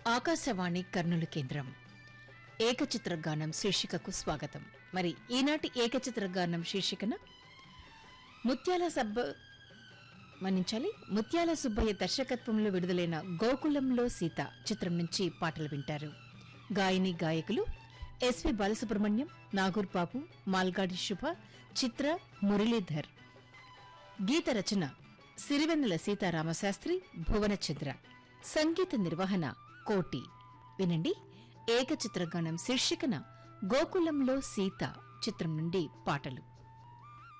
ఆకాశవాణి కర్నూలు కేంద్రం ఏకచిత్ర గానం శీర్షికకు స్వాగతం మరి ఈనాటి ఏకచిత్ర గానం శీర్షికన ముత్యాల సబ్బ మన్నించాలి ముత్యాల సుబ్బయ్య దర్శకత్వంలో విడుదలైన గోకులంలో సీత చిత్రం నుంచి పాటలు వింటారు గాయని గాయకులు ఎస్వి బాలసుబ్రహ్మణ్యం నాగూర్ బాబు మాల్గాడి శుభ చిత్ర మురళీధర్ గీత రచన సిరివెన్నెల సీతారామశాస్త్రి భువనచంద్ర సంగీత నిర్వహణ కోటి వినండి ఏకచిత్రగానం శీర్షికన గోకులంలో సీత చిత్రం నుండి పాటలు